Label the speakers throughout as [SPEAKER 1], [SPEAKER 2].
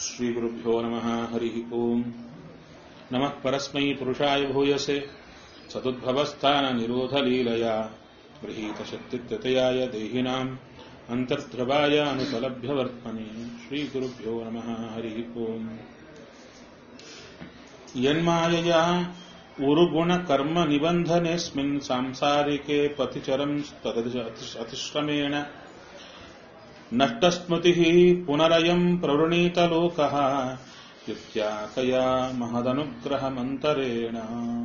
[SPEAKER 1] श्रीगुरुभ्यो नमः हरिः ओम् नमः परस्मै पुरुषाय भूयसे सदुद्भवस्थाननिरोधलीलया गृहीतशक्तित्यतयाय देहिनाम् अन्तर्ध्रवाय अनुपलभ्यवर्त्मनि श्रीगुरुभ्यो नमः हरिः ओम् यन्मायया उरुगुणकर्मनिबन्धनेऽस्मिन् सांसारिके पथिचरम् तदतिश्रमेण नष्टस्मृतिः पुनरयम् प्रवृणीतलोकः ಇತ್ಯಾಕಯ ಮಹದನುಗ್ರಹಮಂತರೇಣ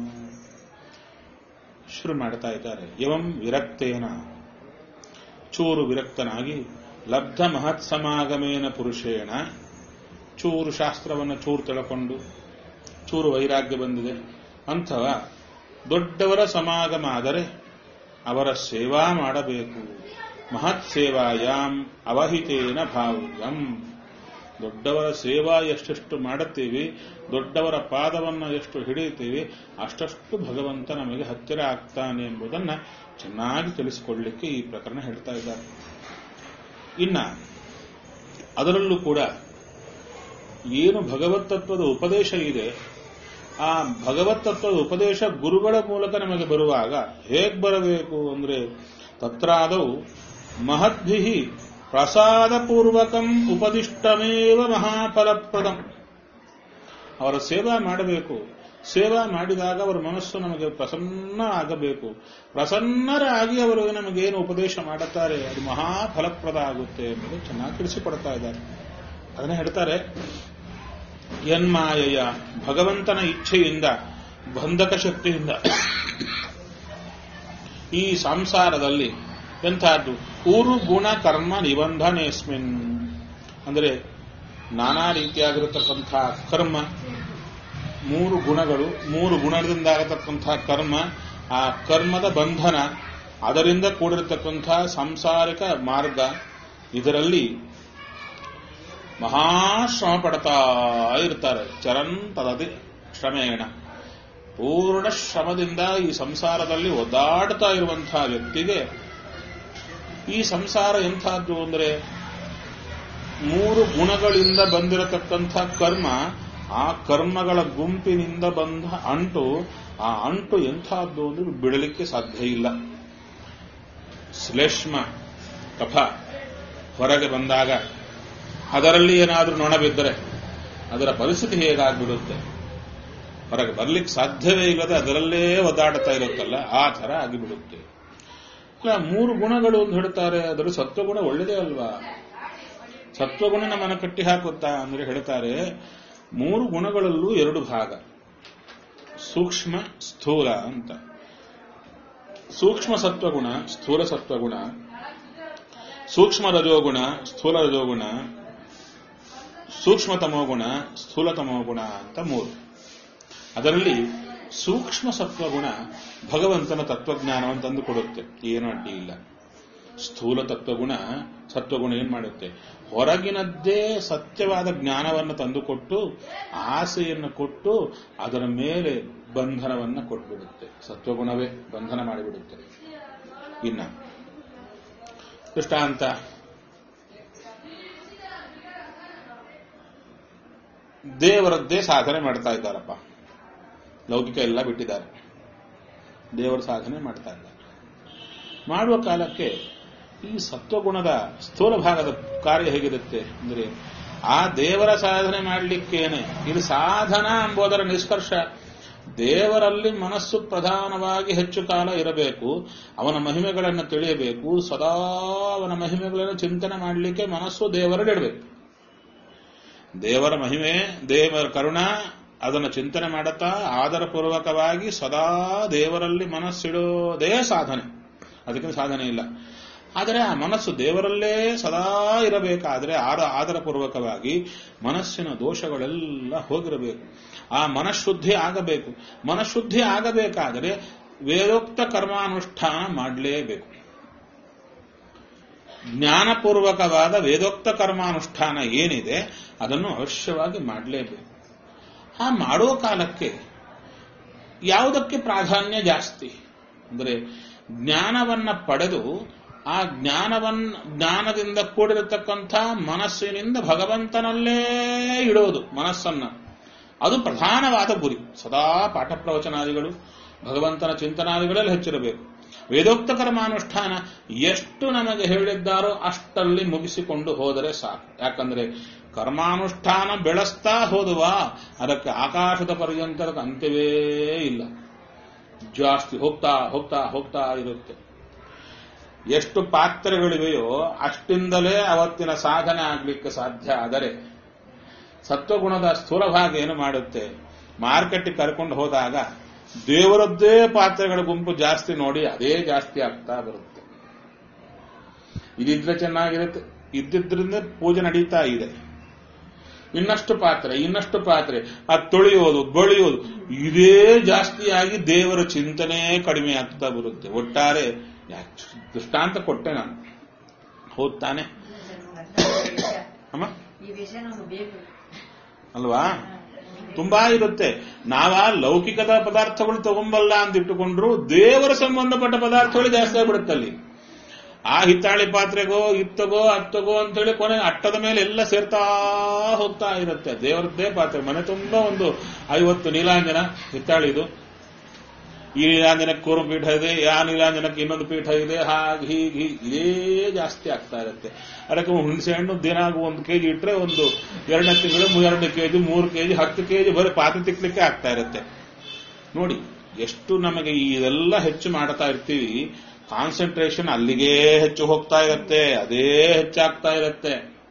[SPEAKER 1] ಶುರು ಮಾಡ್ತಾ ಇದ್ದಾರೆ ಇವಂ ವಿರಕ್ತೇನ ಚೂರು ವಿರಕ್ತನಾಗಿ ಲಬ್ಧ ಮಹತ್ ಸಮಾಗಮೇನ ಪುರುಷೇಣ ಚೂರು ಶಾಸ್ತ್ರವನ್ನು ಚೂರು ತಿಳ್ಕೊಂಡು ಚೂರು ವೈರಾಗ್ಯ ಬಂದಿದೆ ಅಂಥವ ದೊಡ್ಡವರ ಸಮಾಗಮ ಆದರೆ ಅವರ ಸೇವಾ ಮಾಡಬೇಕು ಮಹತ್ ಸೇವಾಯಾಮ್ ಅವಹಿತೇನ ಭಾವ್ಯಂ ದೊಡ್ಡವರ ಸೇವಾ ಎಷ್ಟೆಷ್ಟು ಮಾಡುತ್ತೀವಿ ದೊಡ್ಡವರ ಪಾದವನ್ನು ಎಷ್ಟು ಹಿಡಿಯುತ್ತೀವಿ ಅಷ್ಟಷ್ಟು ಭಗವಂತ ನಮಗೆ ಹತ್ತಿರ ಆಗ್ತಾನೆ ಎಂಬುದನ್ನ ಚೆನ್ನಾಗಿ ತಿಳಿಸಿಕೊಳ್ಳಲಿಕ್ಕೆ ಈ ಪ್ರಕರಣ ಹೇಳ್ತಾ ಇದ್ದಾರೆ ಇನ್ನ ಅದರಲ್ಲೂ ಕೂಡ ಏನು ಭಗವತ್ ತತ್ವದ ಉಪದೇಶ ಇದೆ ಆ ಭಗವತ್ ತತ್ವದ ಉಪದೇಶ ಗುರುಗಳ ಮೂಲಕ ನಮಗೆ ಬರುವಾಗ ಹೇಗ್ ಬರಬೇಕು ಅಂದ್ರೆ ತತ್ರಾದವು ಮಹದ್ಭಿ ಪ್ರಸಾದಪೂರ್ವಕಂ ಉಪದಿಷ್ಟಮೇವ ಮಹಾಫಲಪ್ರದಂ ಅವರ ಸೇವಾ ಮಾಡಬೇಕು ಸೇವಾ ಮಾಡಿದಾಗ ಅವರ ಮನಸ್ಸು ನಮಗೆ ಪ್ರಸನ್ನ ಆಗಬೇಕು ಪ್ರಸನ್ನರಾಗಿ ಅವರು ನಮಗೇನು ಉಪದೇಶ ಮಾಡುತ್ತಾರೆ ಅದು ಮಹಾಫಲಪ್ರದ ಆಗುತ್ತೆ ಎಂಬುದು ಚೆನ್ನಾಗಿ ತಿಳಿಸಿಕೊಡ್ತಾ ಇದ್ದಾರೆ ಅದನ್ನೇ ಹೇಳ್ತಾರೆ ಯನ್ಮಾಯಯ ಭಗವಂತನ ಇಚ್ಛೆಯಿಂದ ಬಂಧಕ ಶಕ್ತಿಯಿಂದ ಈ ಸಂಸಾರದಲ್ಲಿ ಎಂಥದ್ದು ಊರು ಗುಣ ಕರ್ಮ ನಿಬಂಧನೆಸ್ಮಿನ್ ಅಂದರೆ ನಾನಾ ರೀತಿಯಾಗಿರತಕ್ಕಂಥ ಕರ್ಮ ಮೂರು ಗುಣಗಳು ಮೂರು ಗುಣದಿಂದ ಆಗತಕ್ಕಂಥ ಕರ್ಮ ಆ ಕರ್ಮದ ಬಂಧನ ಅದರಿಂದ ಕೂಡಿರತಕ್ಕಂಥ ಸಾಂಸಾರಿಕ ಮಾರ್ಗ ಇದರಲ್ಲಿ ಮಹಾಶ್ರಮ ಪಡ್ತಾ ಇರ್ತಾರೆ ಚರನ್ ತದದಿ ಶ್ರಮೇಣ ಪೂರ್ಣ ಶ್ರಮದಿಂದ ಈ ಸಂಸಾರದಲ್ಲಿ ಒದ್ದಾಡ್ತಾ ಇರುವಂತಹ ವ್ಯಕ್ತಿಗೆ ಈ ಸಂಸಾರ ಎಂಥದ್ದು ಅಂದ್ರೆ ಮೂರು ಗುಣಗಳಿಂದ ಬಂದಿರತಕ್ಕಂಥ ಕರ್ಮ ಆ ಕರ್ಮಗಳ ಗುಂಪಿನಿಂದ ಬಂದ ಅಂಟು ಆ ಅಂಟು ಎಂಥದ್ದು ಅಂದ್ರೆ ಬಿಡಲಿಕ್ಕೆ ಸಾಧ್ಯ ಇಲ್ಲ ಶ್ಲೇಷ್ಮ ಕಫ ಹೊರಗೆ ಬಂದಾಗ ಅದರಲ್ಲಿ ಏನಾದರೂ ನೊಣ ಬಿದ್ದರೆ ಅದರ ಪರಿಸ್ಥಿತಿ ಹೇಗಾಗ್ಬಿಡುತ್ತೆ ಹೊರಗೆ ಬರ್ಲಿಕ್ಕೆ ಸಾಧ್ಯವೇ ಇಲ್ಲದೆ ಅದರಲ್ಲೇ ಒದ್ದಾಡ್ತಾ ಇರುತ್ತಲ್ಲ ಆ ತರ ಆಗಿಬಿಡುತ್ತೆ ಇಲ್ಲ ಮೂರು ಗುಣಗಳು ಅಂತ ಹೇಳ್ತಾರೆ ಅದರ ಸತ್ವಗುಣ ಒಳ್ಳೆಯದೇ ಅಲ್ವಾ ಸತ್ವಗುಣ ನಮ್ಮನ್ನು ಕಟ್ಟಿ ಹಾಕುತ್ತಾ ಅಂದ್ರೆ ಹೇಳ್ತಾರೆ ಮೂರು ಗುಣಗಳಲ್ಲೂ ಎರಡು ಭಾಗ ಸೂಕ್ಷ್ಮ ಸ್ಥೂಲ ಅಂತ ಸೂಕ್ಷ್ಮ ಸತ್ವಗುಣ ಸ್ಥೂಲ ಸತ್ವಗುಣ ಸೂಕ್ಷ್ಮ ರಜೋಗುಣ ಸ್ಥೂಲ ರಜೋಗುಣ ಸೂಕ್ಷ್ಮ ತಮೋಗುಣ ಸ್ಥೂಲ ತಮೋಗುಣ ಅಂತ ಮೂರು ಅದರಲ್ಲಿ ಸೂಕ್ಷ್ಮ ಸತ್ವಗುಣ ಭಗವಂತನ ತತ್ವಜ್ಞಾನವನ್ನು ತಂದು ಕೊಡುತ್ತೆ ಏನು ಅಡ್ಡಿ ಇಲ್ಲ ಸ್ಥೂಲ ತತ್ವಗುಣ ಸತ್ವಗುಣ ಏನ್ ಮಾಡುತ್ತೆ ಹೊರಗಿನದ್ದೇ ಸತ್ಯವಾದ ಜ್ಞಾನವನ್ನು ತಂದುಕೊಟ್ಟು ಆಸೆಯನ್ನು ಕೊಟ್ಟು ಅದರ ಮೇಲೆ ಬಂಧನವನ್ನು ಕೊಟ್ಬಿಡುತ್ತೆ ಸತ್ವಗುಣವೇ ಬಂಧನ ಮಾಡಿಬಿಡುತ್ತೆ ಇನ್ನ ದೃಷ್ಟಾಂತ ದೇವರದ್ದೇ ಸಾಧನೆ ಮಾಡ್ತಾ ಇದ್ದಾರಪ್ಪ ಲೌಕಿಕ ಎಲ್ಲ ಬಿಟ್ಟಿದ್ದಾರೆ ದೇವರ ಸಾಧನೆ ಮಾಡ್ತಾ ಇದ್ದಾರೆ ಮಾಡುವ ಕಾಲಕ್ಕೆ ಈ ಸತ್ವಗುಣದ ಸ್ಥೂಲ ಭಾಗದ ಕಾರ್ಯ ಹೇಗಿರುತ್ತೆ ಅಂದ್ರೆ ಆ ದೇವರ ಸಾಧನೆ ಮಾಡಲಿಕ್ಕೇನೆ ಇದು ಸಾಧನ ಎಂಬುದರ ನಿಷ್ಕರ್ಷ ದೇವರಲ್ಲಿ ಮನಸ್ಸು ಪ್ರಧಾನವಾಗಿ ಹೆಚ್ಚು ಕಾಲ ಇರಬೇಕು ಅವನ ಮಹಿಮೆಗಳನ್ನು ತಿಳಿಯಬೇಕು ಸದಾ ಅವನ ಮಹಿಮೆಗಳನ್ನು ಚಿಂತನೆ ಮಾಡಲಿಕ್ಕೆ ಮನಸ್ಸು ದೇವರಲ್ಲಿಡಬೇಕು ದೇವರ ಮಹಿಮೆ ದೇವರ ಕರುಣ ಅದನ್ನು ಚಿಂತನೆ ಮಾಡುತ್ತಾ ಆದರಪೂರ್ವಕವಾಗಿ ಸದಾ ದೇವರಲ್ಲಿ ಮನಸ್ಸಿಡೋದೇ ಸಾಧನೆ ಅದಕ್ಕೆ ಸಾಧನೆ ಇಲ್ಲ ಆದರೆ ಆ ಮನಸ್ಸು ದೇವರಲ್ಲೇ ಸದಾ ಇರಬೇಕಾದ್ರೆ ಆದ ಆದರಪೂರ್ವಕವಾಗಿ ಮನಸ್ಸಿನ ದೋಷಗಳೆಲ್ಲ ಹೋಗಿರಬೇಕು ಆ ಮನಃಶುದ್ಧಿ ಆಗಬೇಕು ಮನಃಶುದ್ಧಿ ಆಗಬೇಕಾದರೆ ವೇದೋಕ್ತ ಕರ್ಮಾನುಷ್ಠಾನ ಮಾಡಲೇಬೇಕು ಜ್ಞಾನಪೂರ್ವಕವಾದ ವೇದೋಕ್ತ ಕರ್ಮಾನುಷ್ಠಾನ ಏನಿದೆ ಅದನ್ನು ಅವಶ್ಯವಾಗಿ ಮಾಡಲೇಬೇಕು ಆ ಮಾಡುವ ಕಾಲಕ್ಕೆ ಯಾವುದಕ್ಕೆ ಪ್ರಾಧಾನ್ಯ ಜಾಸ್ತಿ ಅಂದರೆ ಜ್ಞಾನವನ್ನ ಪಡೆದು ಆ ಜ್ಞಾನವನ್ ಜ್ಞಾನದಿಂದ ಕೂಡಿರತಕ್ಕಂಥ ಮನಸ್ಸಿನಿಂದ ಭಗವಂತನಲ್ಲೇ ಇಡೋದು ಮನಸ್ಸನ್ನ ಅದು ಪ್ರಧಾನವಾದ ಗುರಿ ಸದಾ ಪಾಠ ಪ್ರವಚನಾದಿಗಳು ಭಗವಂತನ ಚಿಂತನಾದಿಗಳಲ್ಲಿ ಹೆಚ್ಚಿರಬೇಕು ವೇದೋಕ್ತ ಕರ್ಮಾನುಷ್ಠಾನ ಎಷ್ಟು ನಮಗೆ ಹೇಳಿದ್ದಾರೋ ಅಷ್ಟಲ್ಲಿ ಮುಗಿಸಿಕೊಂಡು ಹೋದರೆ ಸಾಕು ಯಾಕಂದ್ರೆ ಕರ್ಮಾನುಷ್ಠಾನ ಬೆಳೆಸ್ತಾ ಹೋದುವ ಅದಕ್ಕೆ ಆಕಾಶದ ಪರ್ಯಂತರದ ಅಂತ್ಯವೇ ಇಲ್ಲ ಜಾಸ್ತಿ ಹೋಗ್ತಾ ಹೋಗ್ತಾ ಹೋಗ್ತಾ ಇರುತ್ತೆ ಎಷ್ಟು ಪಾತ್ರೆಗಳಿವೆಯೋ ಅಷ್ಟಿಂದಲೇ ಅವತ್ತಿನ ಸಾಧನೆ ಆಗ್ಲಿಕ್ಕೆ ಸಾಧ್ಯ ಆದರೆ ಸತ್ವಗುಣದ ಸ್ಥೂಲ ಭಾಗ ಏನು ಮಾಡುತ್ತೆ ಮಾರ್ಕೆಟ್ಗೆ ಕರ್ಕೊಂಡು ಹೋದಾಗ ದೇವರದ್ದೇ ಪಾತ್ರೆಗಳ ಗುಂಪು ಜಾಸ್ತಿ ನೋಡಿ ಅದೇ ಜಾಸ್ತಿ ಆಗ್ತಾ ಬರುತ್ತೆ ಇದಿದ್ರೆ ಚೆನ್ನಾಗಿರುತ್ತೆ ಇದ್ದಿದ್ರಿಂದ ಪೂಜೆ ನಡೀತಾ ಇದೆ ಇನ್ನಷ್ಟು ಪಾತ್ರೆ ಇನ್ನಷ್ಟು ಪಾತ್ರೆ ಅದು ತೊಳೆಯೋದು ಬಳಿಯೋದು ಇದೇ ಜಾಸ್ತಿಯಾಗಿ ದೇವರ ಚಿಂತನೆ ಕಡಿಮೆ ಆಗ್ತಾ ಬರುತ್ತೆ ಒಟ್ಟಾರೆ ದೃಷ್ಟಾಂತ ಕೊಟ್ಟೆ ನಾನು ಹೌದ್ ತಾನೆ ಅಮ್ಮ
[SPEAKER 2] ಈ ವಿಷಯ ನಮ್ಗೆ ಬೇಕು
[SPEAKER 1] ಅಲ್ವಾ ತುಂಬಾ ಇರುತ್ತೆ ನಾವ ಲೌಕಿಕದ ಪದಾರ್ಥಗಳು ತಗೊಂಬಲ್ಲ ಅಂತ ಇಟ್ಟುಕೊಂಡ್ರು ದೇವರ ಸಂಬಂಧಪಟ್ಟ ಪದಾರ್ಥಗಳು ಜಾಸ್ತಿ ಆಗ್ಬಿಡುತ್ತೆ ಅಲ್ಲಿ ಆ ಹಿತ್ತಾಳಿ ಪಾತ್ರೆಗೋ ಇತ್ತಗೋ ಅತ್ತಗೋ ಅಂತೇಳಿ ಕೊನೆ ಅಟ್ಟದ ಮೇಲೆ ಎಲ್ಲ ಸೇರ್ತಾ ಹೋಗ್ತಾ ಇರುತ್ತೆ ದೇವರದ್ದೇ ಪಾತ್ರೆ ಮನೆ ತುಂಬಾ ಒಂದು ಐವತ್ತು ನೀಲಾಂಜನ ಹಿತ್ತಾಳಿದು ಈ ನೀಲಾಂಜನಕ್ಕೆ ಕೂರು ಪೀಠ ಇದೆ ಆ ನೀಲಾಂಜನಕ್ಕೆ ಇನ್ನೊಂದು ಪೀಠ ಇದೆ ಹಾಗೆ ಹೀಗೆ ಹೀಗೆ ಇದೇ ಜಾಸ್ತಿ ಆಗ್ತಾ ಇರುತ್ತೆ ಅದಕ್ಕೆ ಹುಣಸೆ ಹಣ್ಣು ದಿನ ಒಂದು ಕೆಜಿ ಇಟ್ರೆ ಒಂದು ಎರಡನೇ ತಿಂಗಳು ಎರಡು ಕೆಜಿ ಮೂರು ಕೆಜಿ ಹತ್ತು ಕೆಜಿ ಬರೀ ಪಾತ್ರೆ ತಿಕ್ಲಿಕ್ಕೆ ಆಗ್ತಾ ಇರುತ್ತೆ ನೋಡಿ ಎಷ್ಟು ನಮಗೆ ಇದೆಲ್ಲ ಹೆಚ್ಚು ಮಾಡ್ತಾ ಇರ್ತೀವಿ ಕಾನ್ಸಂಟ್ರೇಷನ್ ಅಲ್ಲಿಗೆ ಹೆಚ್ಚು ಹೋಗ್ತಾ ಇರುತ್ತೆ ಅದೇ ಹೆಚ್ಚಾಗ್ತಾ ಇರುತ್ತೆ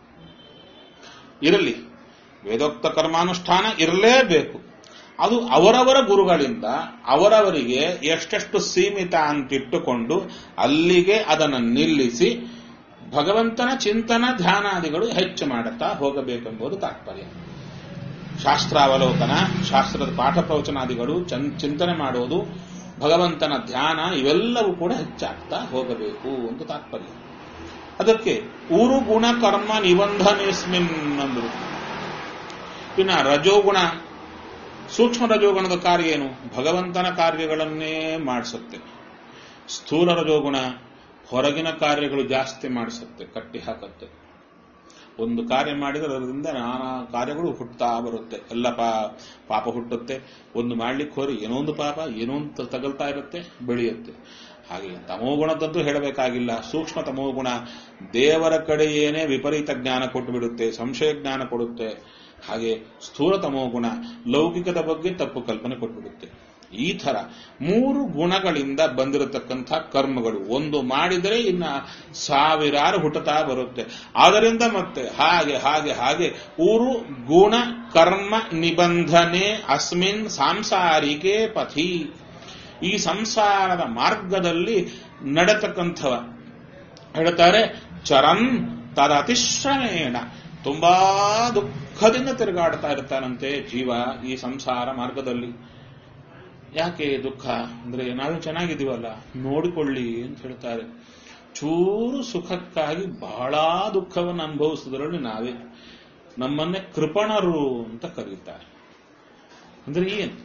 [SPEAKER 1] ಇರಲಿ ವೇದೋಕ್ತ ಕರ್ಮಾನುಷ್ಠಾನ ಇರಲೇಬೇಕು ಅದು ಅವರವರ ಗುರುಗಳಿಂದ ಅವರವರಿಗೆ ಎಷ್ಟೆಷ್ಟು ಸೀಮಿತ ಅಂತಿಟ್ಟುಕೊಂಡು ಅಲ್ಲಿಗೆ ಅದನ್ನು ನಿಲ್ಲಿಸಿ ಭಗವಂತನ ಚಿಂತನ ಧ್ಯಾನಾದಿಗಳು ಹೆಚ್ಚು ಮಾಡುತ್ತಾ ಹೋಗಬೇಕೆಂಬುದು ತಾತ್ಪರ್ಯ ಶಾಸ್ತ್ರಾವಲೋಕನ ಶಾಸ್ತ್ರದ ಪಾಠ ಪ್ರವಚನಾದಿಗಳು ಚನ್- ಚಿಂತನೆ ಮಾಡುವುದು ಭಗವಂತನ ಧ್ಯಾನ ಇವೆಲ್ಲವೂ ಕೂಡ ಹೆಚ್ಚಾಗ್ತಾ ಹೋಗಬೇಕು ಅಂತ ತಾತ್ಪರ್ಯ ಅದಕ್ಕೆ ಊರು ಗುಣ ಕರ್ಮ ನಿಬಂಧನೆಸ್ಮಿನ್ ಅಂದರು ಇನ್ನ ರಜೋಗುಣ ಸೂಕ್ಷ್ಮ ರಜೋಗುಣದ ಕಾರ್ಯ ಏನು ಭಗವಂತನ ಕಾರ್ಯಗಳನ್ನೇ ಮಾಡಿಸುತ್ತೆ ಸ್ಥೂಲ ರಜೋಗುಣ ಹೊರಗಿನ ಕಾರ್ಯಗಳು ಜಾಸ್ತಿ ಮಾಡಿಸುತ್ತೆ ಕಟ್ಟಿ ಹಾಕುತ್ತೆ ಒಂದು ಕಾರ್ಯ ಮಾಡಿದರೆ ಅದರಿಂದ ನಾನಾ ಕಾರ್ಯಗಳು ಹುಟ್ಟುತ್ತಾ ಬರುತ್ತೆ ಎಲ್ಲ ಪಾ ಪಾಪ ಹುಟ್ಟುತ್ತೆ ಒಂದು ಮಾಡ್ಲಿಕ್ಕೆ ಹೋರಿ ಏನೋ ಒಂದು ಪಾಪ ಏನೋ ಒಂದು ತಗಲ್ತಾ ಇರುತ್ತೆ ಬೆಳೆಯುತ್ತೆ ಹಾಗೆ ತಮೋಗುಣದಂತೂ ಹೇಳಬೇಕಾಗಿಲ್ಲ ಸೂಕ್ಷ್ಮ ತಮೋಗುಣ ದೇವರ ಕಡೆಯೇನೆ ವಿಪರೀತ ಜ್ಞಾನ ಕೊಟ್ಟು ಬಿಡುತ್ತೆ ಸಂಶಯ ಜ್ಞಾನ ಕೊಡುತ್ತೆ ಹಾಗೆ ಸ್ಥೂಲ ತಮೋಗುಣ ಲೌಕಿಕದ ಬಗ್ಗೆ ತಪ್ಪು ಕಲ್ಪನೆ ಕೊಟ್ಬಿಡುತ್ತೆ ಈ ತರ ಮೂರು ಗುಣಗಳಿಂದ ಬಂದಿರತಕ್ಕಂಥ ಕರ್ಮಗಳು ಒಂದು ಮಾಡಿದರೆ ಇನ್ನ ಸಾವಿರಾರು ಹುಟ್ಟುತ್ತಾ ಬರುತ್ತೆ ಆದ್ದರಿಂದ ಮತ್ತೆ ಹಾಗೆ ಹಾಗೆ ಹಾಗೆ ಊರು ಗುಣ ಕರ್ಮ ನಿಬಂಧನೆ ಅಸ್ಮಿನ್ ಸಾಂಸಾರಿಕೆ ಪಥಿ ಈ ಸಂಸಾರದ ಮಾರ್ಗದಲ್ಲಿ ನಡೆತಕ್ಕಂಥವ ಹೇಳ್ತಾರೆ ಚರನ್ ತದತಿಶ್ರಮೇಣ ತುಂಬಾ ದುಃಖದಿಂದ ತಿರುಗಾಡ್ತಾ ಇರ್ತಾನಂತೆ ಜೀವ ಈ ಸಂಸಾರ ಮಾರ್ಗದಲ್ಲಿ ಯಾಕೆ ದುಃಖ ಅಂದ್ರೆ ನಾವೇ ಚೆನ್ನಾಗಿದ್ದೀವಲ್ಲ ನೋಡಿಕೊಳ್ಳಿ ಅಂತ ಹೇಳ್ತಾರೆ ಚೂರು ಸುಖಕ್ಕಾಗಿ ಬಹಳ ದುಃಖವನ್ನು ಅನುಭವಿಸಿದ್ರಲ್ಲಿ ನಾವೇ ನಮ್ಮನ್ನೇ ಕೃಪಣರು ಅಂತ ಕರೀತಾರೆ ಅಂದ್ರೆ ಏನು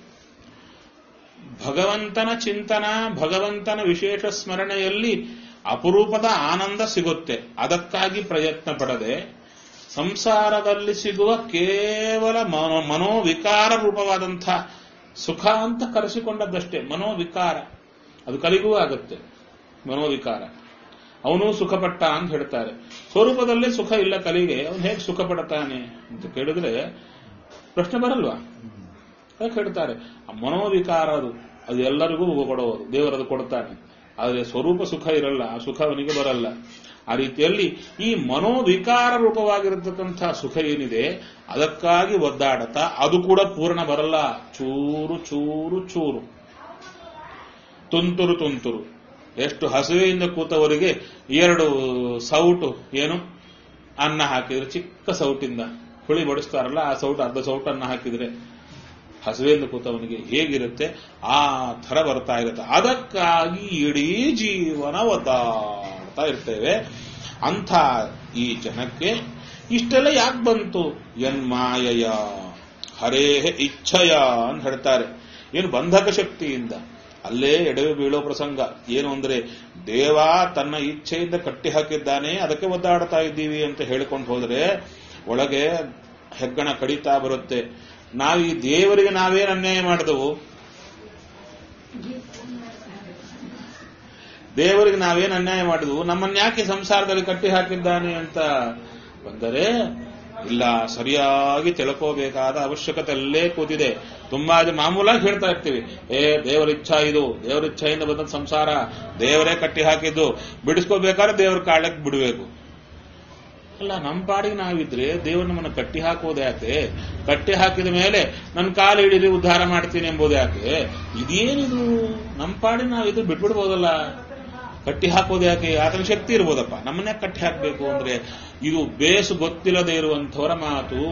[SPEAKER 1] ಭಗವಂತನ ಚಿಂತನ ಭಗವಂತನ ವಿಶೇಷ ಸ್ಮರಣೆಯಲ್ಲಿ ಅಪರೂಪದ ಆನಂದ ಸಿಗುತ್ತೆ ಅದಕ್ಕಾಗಿ ಪ್ರಯತ್ನ ಪಡದೆ ಸಂಸಾರದಲ್ಲಿ ಸಿಗುವ ಕೇವಲ ಮನೋ ಮನೋವಿಕಾರ ರೂಪವಾದಂಥ ಸುಖ ಅಂತ ಕರೆಸಿಕೊಂಡದ್ದಷ್ಟೇ ಮನೋವಿಕಾರ ಅದು ಕಲಿಗೂ ಆಗುತ್ತೆ ಮನೋವಿಕಾರ ಅವನು ಸುಖಪಟ್ಟ ಅಂತ ಹೇಳ್ತಾರೆ ಸ್ವರೂಪದಲ್ಲಿ ಸುಖ ಇಲ್ಲ ಕಲಿಗೆ ಅವನು ಹೇಗೆ ಸುಖ ಪಡ್ತಾನೆ ಅಂತ ಕೇಳಿದ್ರೆ ಪ್ರಶ್ನೆ ಬರಲ್ವಾ ಅದಕ್ಕೆ ಹೇಳ್ತಾರೆ ಆ ಮನೋವಿಕಾರ ಅದು ಅದು ಎಲ್ಲರಿಗೂ ಕೊಡುವುದು ದೇವರದು ಕೊಡ್ತಾನೆ ಆದರೆ ಸ್ವರೂಪ ಸುಖ ಇರಲ್ಲ ಆ ಸುಖ ಅವನಿಗೆ ಬರಲ್ಲ ಆ ರೀತಿಯಲ್ಲಿ ಈ ಮನೋವಿಕಾರ ರೂಪವಾಗಿರತಕ್ಕಂಥ ಸುಖ ಏನಿದೆ ಅದಕ್ಕಾಗಿ ಒದ್ದಾಡತಾ ಅದು ಕೂಡ ಪೂರ್ಣ ಬರಲ್ಲ ಚೂರು ಚೂರು ಚೂರು ತುಂತುರು ತುಂತುರು ಎಷ್ಟು ಹಸುವೆಯಿಂದ ಕೂತವರಿಗೆ ಎರಡು ಸೌಟು ಏನು ಅನ್ನ ಹಾಕಿದ್ರೆ ಚಿಕ್ಕ ಸೌಟಿಂದ ಹುಳಿ ಬಡಿಸ್ತಾರಲ್ಲ ಆ ಸೌಟು ಅರ್ಧ ಸೌಟನ್ನ ಹಾಕಿದ್ರೆ ಹಸುವೆಂದು ಕೂತವನಿಗೆ ಹೇಗಿರುತ್ತೆ ಆ ಥರ ಬರ್ತಾ ಇರುತ್ತೆ ಅದಕ್ಕಾಗಿ ಇಡೀ ಜೀವನ ಒದ್ದಾಡ್ತಾ ಇರ್ತೇವೆ ಅಂಥ ಈ ಜನಕ್ಕೆ ಇಷ್ಟೆಲ್ಲ ಯಾಕೆ ಬಂತು ಎನ್ಮಾಯಯ ಹರೇ ಇಚ್ಛಯ ಅಂತ ಹೇಳ್ತಾರೆ ಏನು ಬಂಧಕ ಶಕ್ತಿಯಿಂದ ಅಲ್ಲೇ ಎಡವಿ ಬೀಳೋ ಪ್ರಸಂಗ ಏನು ಅಂದ್ರೆ ದೇವ ತನ್ನ ಇಚ್ಛೆಯಿಂದ ಕಟ್ಟಿ ಹಾಕಿದ್ದಾನೆ ಅದಕ್ಕೆ ಒದ್ದಾಡ್ತಾ ಇದ್ದೀವಿ ಅಂತ ಹೇಳಿಕೊಂಡು ಹೋದ್ರೆ ಒಳಗೆ ಹೆಗ್ಗಣ ಕಡಿತಾ ಬರುತ್ತೆ ನಾವು ಈ ದೇವರಿಗೆ ನಾವೇನು ಅನ್ಯಾಯ ಮಾಡಿದವು ದೇವರಿಗೆ ನಾವೇನು ಅನ್ಯಾಯ ಮಾಡಿದ್ವು ನಮ್ಮನ್ನ ಯಾಕೆ ಸಂಸಾರದಲ್ಲಿ ಕಟ್ಟಿ ಹಾಕಿದ್ದಾನೆ ಅಂತ ಬಂದರೆ ಇಲ್ಲ ಸರಿಯಾಗಿ ತಿಳ್ಕೋಬೇಕಾದ ಅವಶ್ಯಕತೆ ಅಲ್ಲೇ ಕೂತಿದೆ ತುಂಬಾ ಜನ ಮಾಮೂಲಾಗಿ ಹೇಳ್ತಾ ಇರ್ತೀವಿ ಏ ದೇವರ ಇಚ್ಛಾ ಇದು ದೇವರ ಇಚ್ಛೆಯಿಂದ ಬಂದ ಸಂಸಾರ ದೇವರೇ ಕಟ್ಟಿ ಹಾಕಿದ್ದು ಬಿಡಿಸ್ಕೋಬೇಕಾದ್ರೆ ದೇವ್ರ ಕಾಳಕ್ಕೆ ಬಿಡಬೇಕು ಅಲ್ಲ ನಮ್ಮ ಪಾಡಿಗೆ ನಾವಿದ್ರೆ ದೇವರು ನಮ್ಮನ್ನು ಕಟ್ಟಿ ಹಾಕೋದು ಯಾಕೆ ಕಟ್ಟಿ ಹಾಕಿದ ಮೇಲೆ ನನ್ನ ಕಾಲು ಹಿಡಿದು ಉದ್ಧಾರ ಮಾಡ್ತೀನಿ ಎಂಬುದು ಯಾಕೆ ಇದೇನಿದು ನಮ್ಮ ಪಾಡಿಗೆ ನಾವಿದ್ರೆ ಬಿಟ್ಬಿಡ್ಬೋದಲ್ಲ ಕಟ್ಟಿ ಹಾಕೋದು ಯಾಕೆ ಆತನ ಶಕ್ತಿ ಇರ್ಬೋದಪ್ಪ ನಮ್ಮನ್ನೇ ಕಟ್ಟಿ ಹಾಕಬೇಕು ಅಂದ್ರೆ ಇದು ಬೇಸು ಗೊತ್ತಿಲ್ಲದೆ ಇರುವಂಥವರ ಮಾತು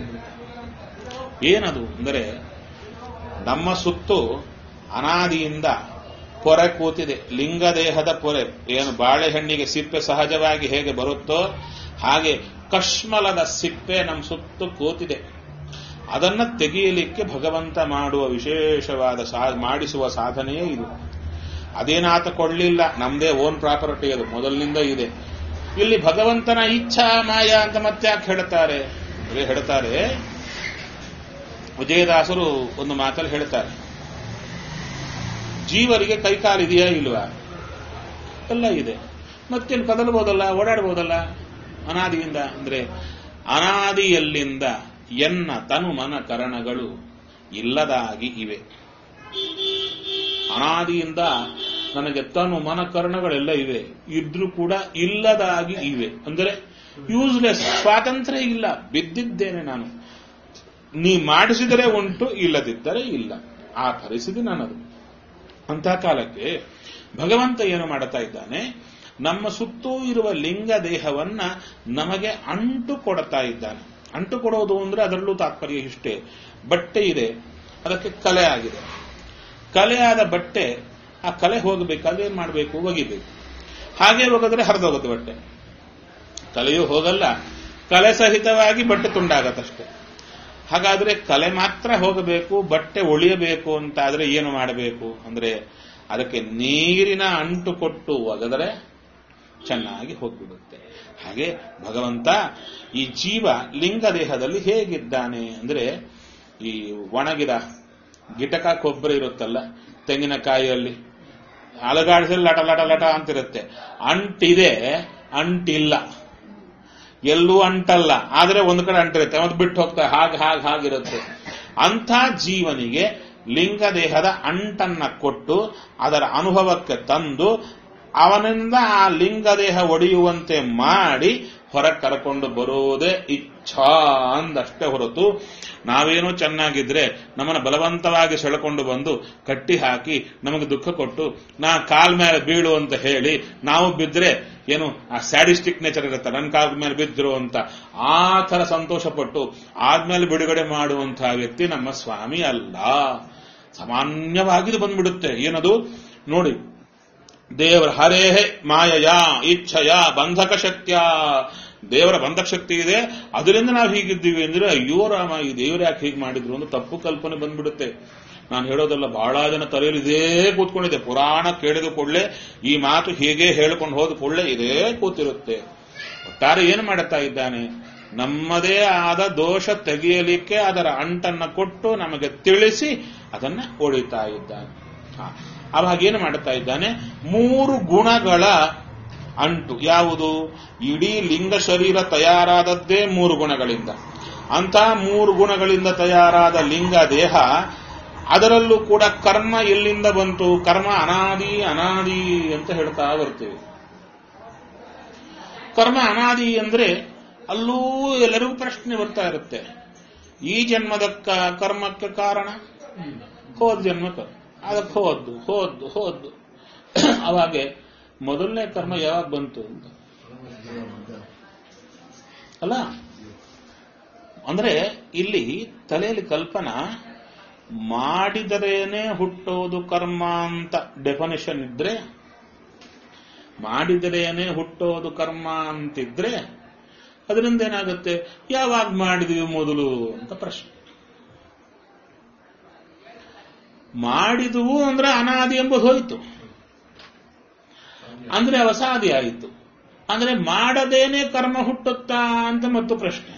[SPEAKER 1] ಏನದು ಅಂದರೆ ನಮ್ಮ ಸುತ್ತು ಅನಾದಿಯಿಂದ ಪೊರೆ ಕೂತಿದೆ ಲಿಂಗದೇಹದ ಪೊರೆ ಏನು ಬಾಳೆಹಣ್ಣಿಗೆ ಸಿಪ್ಪೆ ಸಹಜವಾಗಿ ಹೇಗೆ ಬರುತ್ತೋ ಹಾಗೆ ಕಶ್ಮಲದ ಸಿಪ್ಪೆ ನಮ್ಮ ಸುತ್ತು ಕೂತಿದೆ ಅದನ್ನ ತೆಗೆಯಲಿಕ್ಕೆ ಭಗವಂತ ಮಾಡುವ ವಿಶೇಷವಾದ ಸಾ ಮಾಡಿಸುವ ಸಾಧನೆಯೇ ಇದು ಅದೇನಾತ ಕೊಡಲಿಲ್ಲ ನಮ್ದೇ ಓನ್ ಪ್ರಾಪರ್ಟಿ ಅದು ಮೊದಲಿನಿಂದ ಇದೆ ಇಲ್ಲಿ ಭಗವಂತನ ಇಚ್ಛಾ ಮಾಯ ಅಂತ ಮತ್ತೆ ಯಾಕೆ ಹೇಳ್ತಾರೆ ಅಂದ್ರೆ ಹೇಳ್ತಾರೆ ವಿಜಯದಾಸರು ಒಂದು ಮಾತಲ್ಲಿ ಹೇಳ್ತಾರೆ ಜೀವರಿಗೆ ಕೈಕಾಲಿದೆಯಾ ಇಲ್ವಾ ಎಲ್ಲ ಇದೆ ಮತ್ತೇನು ಕದಲ್ಬೋದಲ್ಲ ಓಡಾಡ್ಬೋದಲ್ಲ ಅನಾದಿಯಿಂದ ಅಂದ್ರೆ ಅನಾದಿಯಲ್ಲಿಂದ ಎನ್ನ ತನು ಮನ ಕರಣಗಳು ಇಲ್ಲದಾಗಿ ಇವೆ ಅನಾದಿಯಿಂದ ನನಗೆ ತನು ಮನ ಕರ್ಣಗಳೆಲ್ಲ ಇವೆ ಇದ್ರೂ ಕೂಡ ಇಲ್ಲದಾಗಿ ಇವೆ ಅಂದರೆ ಯೂಸ್ಲೆಸ್ ಸ್ವಾತಂತ್ರ್ಯ ಇಲ್ಲ ಬಿದ್ದಿದ್ದೇನೆ ನಾನು ನೀ ಮಾಡಿಸಿದರೆ ಉಂಟು ಇಲ್ಲದಿದ್ದರೆ ಇಲ್ಲ ಆ ಪರಿಸ್ಥಿತಿ ನನ್ನದು ಅಂತ ಕಾಲಕ್ಕೆ ಭಗವಂತ ಏನು ಮಾಡುತ್ತಾ ಇದ್ದಾನೆ ನಮ್ಮ ಸುತ್ತೂ ಇರುವ ಲಿಂಗ ದೇಹವನ್ನ ನಮಗೆ ಅಂಟು ಕೊಡ್ತಾ ಇದ್ದಾನೆ ಅಂಟು ಕೊಡೋದು ಅಂದ್ರೆ ಅದರಲ್ಲೂ ತಾತ್ಪರ್ಯ ಇಷ್ಟೇ ಬಟ್ಟೆ ಇದೆ ಅದಕ್ಕೆ ಕಲೆ ಆಗಿದೆ ಕಲೆಯಾದ ಬಟ್ಟೆ ಆ ಕಲೆ ಹೋಗಬೇಕಾದ್ರೆ ಏನ್ ಮಾಡಬೇಕು ಒಗಿಬೇಕು ಹಾಗೆ ಒಗೆದ್ರೆ ಹರಿದೋಗುತ್ತೆ ಬಟ್ಟೆ ಕಲೆಯೂ ಹೋಗಲ್ಲ ಕಲೆ ಸಹಿತವಾಗಿ ಬಟ್ಟೆ ತುಂಡಾಗತ್ತಷ್ಟೆ ಹಾಗಾದ್ರೆ ಕಲೆ ಮಾತ್ರ ಹೋಗಬೇಕು ಬಟ್ಟೆ ಉಳಿಯಬೇಕು ಅಂತಾದ್ರೆ ಏನು ಮಾಡಬೇಕು ಅಂದ್ರೆ ಅದಕ್ಕೆ ನೀರಿನ ಅಂಟು ಕೊಟ್ಟು ಒಗೆದರೆ ಚೆನ್ನಾಗಿ ಹೋಗ್ಬಿಡುತ್ತೆ ಹಾಗೆ ಭಗವಂತ ಈ ಜೀವ ಲಿಂಗ ದೇಹದಲ್ಲಿ ಹೇಗಿದ್ದಾನೆ ಅಂದ್ರೆ ಈ ಒಣಗಿದ ಗಿಟಕ ಕೊಬ್ಬರಿ ಇರುತ್ತಲ್ಲ ತೆಂಗಿನಕಾಯಿಯಲ್ಲಿ ಅಲಗಾಡಿಸಲು ಲಟ ಲಟ ಲಟ ಅಂತಿರುತ್ತೆ ಅಂಟಿದೆ ಅಂಟಿಲ್ಲ ಎಲ್ಲೂ ಅಂಟಲ್ಲ ಆದ್ರೆ ಒಂದು ಕಡೆ ಅಂಟಿರುತ್ತೆ ಅವತ್ತು ಬಿಟ್ಟು ಹೋಗ್ತಾ ಹಾಗೆ ಹಾಗೆ ಹಾಗಿರುತ್ತೆ ಅಂಥ ಜೀವನಿಗೆ ಲಿಂಗ ದೇಹದ ಅಂಟನ್ನ ಕೊಟ್ಟು ಅದರ ಅನುಭವಕ್ಕೆ ತಂದು ಅವನಿಂದ ಆ ಲಿಂಗ ದೇಹ ಒಡೆಯುವಂತೆ ಮಾಡಿ ಹೊರಗೆ ಕರ್ಕೊಂಡು ಬರೋದೇ ಇಚ್ಛಾ ಅಂದಷ್ಟೇ ಹೊರತು ನಾವೇನೋ ಚೆನ್ನಾಗಿದ್ರೆ ನಮ್ಮನ್ನ ಬಲವಂತವಾಗಿ ಸೆಳೆಕೊಂಡು ಬಂದು ಕಟ್ಟಿ ಹಾಕಿ ನಮಗೆ ದುಃಖ ಕೊಟ್ಟು ನಾ ಕಾಲ್ ಮೇಲೆ ಬೀಳು ಅಂತ ಹೇಳಿ ನಾವು ಬಿದ್ರೆ ಏನು ಆ ಸ್ಯಾಡಿಸ್ಟಿಕ್ ನೇಚರ್ ಇರುತ್ತೆ ನನ್ನ ಕಾಲ್ ಮೇಲೆ ಬಿದ್ರು ಅಂತ ಆ ತರ ಸಂತೋಷ ಪಟ್ಟು ಆದ್ಮೇಲೆ ಬಿಡುಗಡೆ ಮಾಡುವಂತಹ ವ್ಯಕ್ತಿ ನಮ್ಮ ಸ್ವಾಮಿ ಅಲ್ಲ ಸಾಮಾನ್ಯವಾಗಿ ಬಂದ್ಬಿಡುತ್ತೆ ಏನದು ನೋಡಿ ದೇವರ ಹರೇಹೇ ಮಾಯಯ ಇಚ್ಛಯ ಬಂಧಕ ಶಕ್ತಿಯ ದೇವರ ಬಂಧಕ ಶಕ್ತಿ ಇದೆ ಅದರಿಂದ ನಾವು ಹೀಗಿದ್ದೀವಿ ಅಂದ್ರೆ ಅಯ್ಯೋ ರಾಮ ಈ ದೇವರು ಯಾಕೆ ಹೀಗೆ ಮಾಡಿದ್ರು ಅಂತ ತಪ್ಪು ಕಲ್ಪನೆ ಬಂದ್ಬಿಡುತ್ತೆ ನಾನು ಹೇಳೋದಲ್ಲ ಬಹಳ ಜನ ತಲೆಯಲ್ಲಿ ಇದೇ ಕೂತ್ಕೊಂಡಿದೆ ಪುರಾಣ ಕೇಳಿದ ಕೂಡಲೇ ಈ ಮಾತು ಹೀಗೆ ಹೇಳ್ಕೊಂಡು ಹೋದ ಕೂಡಲೇ ಇದೇ ಕೂತಿರುತ್ತೆ ಒಟ್ಟಾರೆ ಏನು ಮಾಡುತ್ತಾ ಇದ್ದಾನೆ ನಮ್ಮದೇ ಆದ ದೋಷ ತೆಗೆಯಲಿಕ್ಕೆ ಅದರ ಅಂಟನ್ನ ಕೊಟ್ಟು ನಮಗೆ ತಿಳಿಸಿ ಅದನ್ನ ಹೊಡಿತಾ ಇದ್ದಾನೆ ಹಾ. ಅವಾಗ ಏನು ಮಾಡುತ್ತಾ ಇದ್ದಾನೆ ಮೂರು ಗುಣಗಳ ಅಂಟು ಯಾವುದು ಇಡೀ ಲಿಂಗ ಶರೀರ ತಯಾರಾದದ್ದೇ ಮೂರು ಗುಣಗಳಿಂದ ಅಂತ ಮೂರು ಗುಣಗಳಿಂದ ತಯಾರಾದ ಲಿಂಗ ದೇಹ ಅದರಲ್ಲೂ ಕೂಡ ಕರ್ಮ ಎಲ್ಲಿಂದ ಬಂತು ಕರ್ಮ ಅನಾದಿ ಅನಾದಿ ಅಂತ ಹೇಳ್ತಾ ಬರ್ತೀವಿ ಕರ್ಮ ಅನಾದಿ ಅಂದ್ರೆ ಅಲ್ಲೂ ಎಲ್ಲರಿಗೂ ಪ್ರಶ್ನೆ ಬರ್ತಾ ಇರುತ್ತೆ ಈ ಜನ್ಮದ ಕ- ಕರ್ಮಕ್ಕೆ ಕಾರಣ ಹೋದ ಜನ್ಮಕ್ಕೆ ಅದಕ್ಕೆ ಹೋದ್ದು ಹೋದ್ದು ಹೋದ್ದು ಅವಾಗೆ ಮೊದಲನೇ ಕರ್ಮ ಯಾವಾಗ ಬಂತು ಅಂತ ಅಲ್ಲ ಅಂದ್ರೆ ಇಲ್ಲಿ ತಲೆಯಲ್ಲಿ ಕಲ್ಪನಾ ಮಾಡಿದರೇನೆ ಹುಟ್ಟೋದು ಕರ್ಮ ಅಂತ ಡೆಫಿನೇಷನ್ ಇದ್ರೆ ಮಾಡಿದರೇನೆ ಹುಟ್ಟೋದು ಕರ್ಮ ಅಂತಿದ್ರೆ ಅದರಿಂದ ಏನಾಗುತ್ತೆ ಯಾವಾಗ ಮಾಡಿದ್ವಿ ಮೊದಲು ಅಂತ ಪ್ರಶ್ನೆ ಮಾಡಿದುವು ಅಂದ್ರೆ ಅನಾದಿ ಎಂಬುದು ಹೋಯಿತು ಅಂದ್ರೆ ಅವಸಾದಿ ಆಯಿತು ಅಂದ್ರೆ ಮಾಡದೇನೆ ಕರ್ಮ ಹುಟ್ಟುತ್ತಾ ಅಂತ ಮತ್ತು ಪ್ರಶ್ನೆ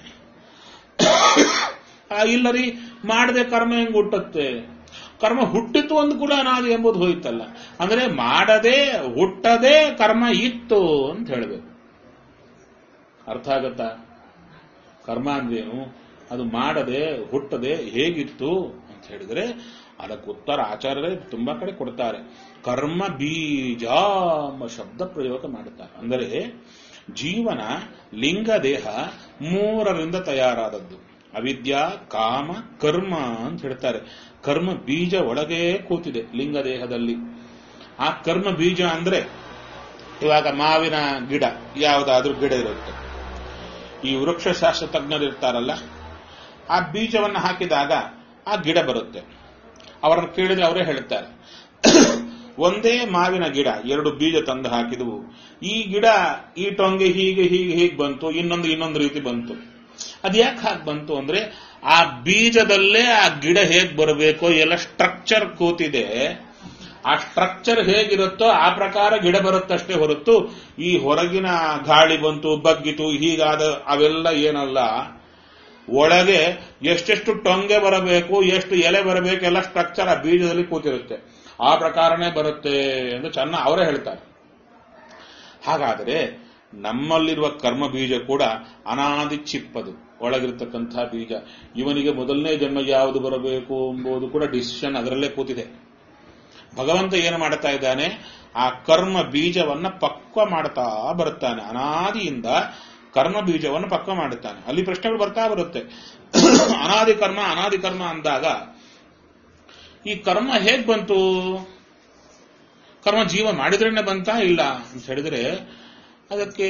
[SPEAKER 1] ಆ, ಇಲ್ಲ ರೀ ಮಾಡದೆ ಕರ್ಮ ಹೆಂಗ್ ಹುಟ್ಟುತ್ತೆ ಕರ್ಮ ಹುಟ್ಟಿತು ಅಂದ್ ಕೂಡ ಅನಾದಿ ಎಂಬುದು ಹೋಯ್ತಲ್ಲ ಅಂದ್ರೆ ಮಾಡದೆ ಹುಟ್ಟದೆ ಕರ್ಮ ಇತ್ತು ಅಂತ ಹೇಳಬೇಕು ಅರ್ಥ ಆಗತ್ತಾ ಕರ್ಮ ಅಂದ್ರೇನು ಅದು ಮಾಡದೆ ಹುಟ್ಟದೆ ಹೇಗಿತ್ತು ಅಂತ ಹೇಳಿದ್ರೆ ಅದಕ್ಕೆ ಉತ್ತರ ಆಚಾರ್ಯರೇ ತುಂಬಾ ಕಡೆ ಕೊಡ್ತಾರೆ ಕರ್ಮ ಬೀಜ ಎಂಬ ಶಬ್ದ ಪ್ರಯೋಗ ಮಾಡುತ್ತಾರೆ ಅಂದರೆ ಜೀವನ ಲಿಂಗ ದೇಹ ಮೂರರಿಂದ ತಯಾರಾದದ್ದು ಅವಿದ್ಯಾ ಕಾಮ ಕರ್ಮ ಅಂತ ಹೇಳ್ತಾರೆ ಕರ್ಮ ಬೀಜ ಒಳಗೇ ಕೂತಿದೆ ಲಿಂಗ ದೇಹದಲ್ಲಿ ಆ ಕರ್ಮ ಬೀಜ ಅಂದ್ರೆ ಇವಾಗ ಮಾವಿನ ಗಿಡ ಯಾವುದಾದ್ರೂ ಗಿಡ ಇರುತ್ತೆ ಈ ವೃಕ್ಷಶಾಸ್ತ್ರ ತಜ್ಞರು ಇರ್ತಾರಲ್ಲ ಆ ಬೀಜವನ್ನು ಹಾಕಿದಾಗ ಆ ಗಿಡ ಬರುತ್ತೆ ಅವರನ್ನು ಕೇಳಿದ್ರೆ ಅವರೇ ಹೇಳ್ತಾರೆ ಒಂದೇ ಮಾವಿನ ಗಿಡ ಎರಡು ಬೀಜ ತಂದು ಹಾಕಿದವು ಈ ಗಿಡ ಈ ಟೊಂಗೆ ಹೀಗೆ ಹೀಗೆ ಹೀಗೆ ಬಂತು ಇನ್ನೊಂದು ಇನ್ನೊಂದು ರೀತಿ ಬಂತು ಅದು ಯಾಕೆ ಹಾಗೆ ಬಂತು ಅಂದ್ರೆ ಆ ಬೀಜದಲ್ಲೇ ಆ ಗಿಡ ಹೇಗ್ ಬರಬೇಕೋ ಎಲ್ಲ ಸ್ಟ್ರಕ್ಚರ್ ಕೂತಿದೆ ಆ ಸ್ಟ್ರಕ್ಚರ್ ಹೇಗಿರುತ್ತೋ ಆ ಪ್ರಕಾರ ಗಿಡ ಬರುತ್ತಷ್ಟೇ ಹೊರತು ಈ ಹೊರಗಿನ ಗಾಳಿ ಬಂತು ಬಗ್ಗಿತು ಹೀಗಾದ ಅವೆಲ್ಲ ಏನಲ್ಲ ಒಳಗೆ ಎಷ್ಟೆಷ್ಟು ಟೊಂಗೆ ಬರಬೇಕು ಎಷ್ಟು ಎಲೆ ಬರಬೇಕು ಎಲ್ಲ ಸ್ಟ್ರಕ್ಚರ್ ಆ ಬೀಜದಲ್ಲಿ ಕೂತಿರುತ್ತೆ ಆ ಪ್ರಕಾರನೇ ಬರುತ್ತೆ ಎಂದು ಚೆನ್ನ ಅವರೇ ಹೇಳ್ತಾರೆ ಹಾಗಾದರೆ ನಮ್ಮಲ್ಲಿರುವ ಕರ್ಮ ಬೀಜ ಕೂಡ ಅನಾದಿ ಚಿಪ್ಪದು ಒಳಗಿರತಕ್ಕಂಥ ಬೀಜ ಇವನಿಗೆ ಮೊದಲನೇ ಜನ್ಮ ಯಾವುದು ಬರಬೇಕು ಎಂಬುದು ಕೂಡ ಡಿಸಿಷನ್ ಅದರಲ್ಲೇ ಕೂತಿದೆ ಭಗವಂತ ಏನು ಮಾಡ್ತಾ ಇದ್ದಾನೆ ಆ ಕರ್ಮ ಬೀಜವನ್ನ ಪಕ್ವ ಮಾಡ್ತಾ ಬರುತ್ತಾನೆ ಅನಾದಿಯಿಂದ ಕರ್ಮ ಬೀಜವನ್ನು ಪಕ್ವ ಮಾಡುತ್ತಾನೆ ಅಲ್ಲಿ ಪ್ರಶ್ನೆಗಳು ಬರ್ತಾ ಬರುತ್ತೆ ಅನಾದಿ ಕರ್ಮ ಅನಾದಿ ಕರ್ಮ ಅಂದಾಗ ಈ ಕರ್ಮ ಹೇಗ್ ಬಂತು ಕರ್ಮ ಜೀವ ಮಾಡಿದ್ರೇನೆ ಬಂತ ಇಲ್ಲ ಅಂತ ಹೇಳಿದ್ರೆ ಅದಕ್ಕೆ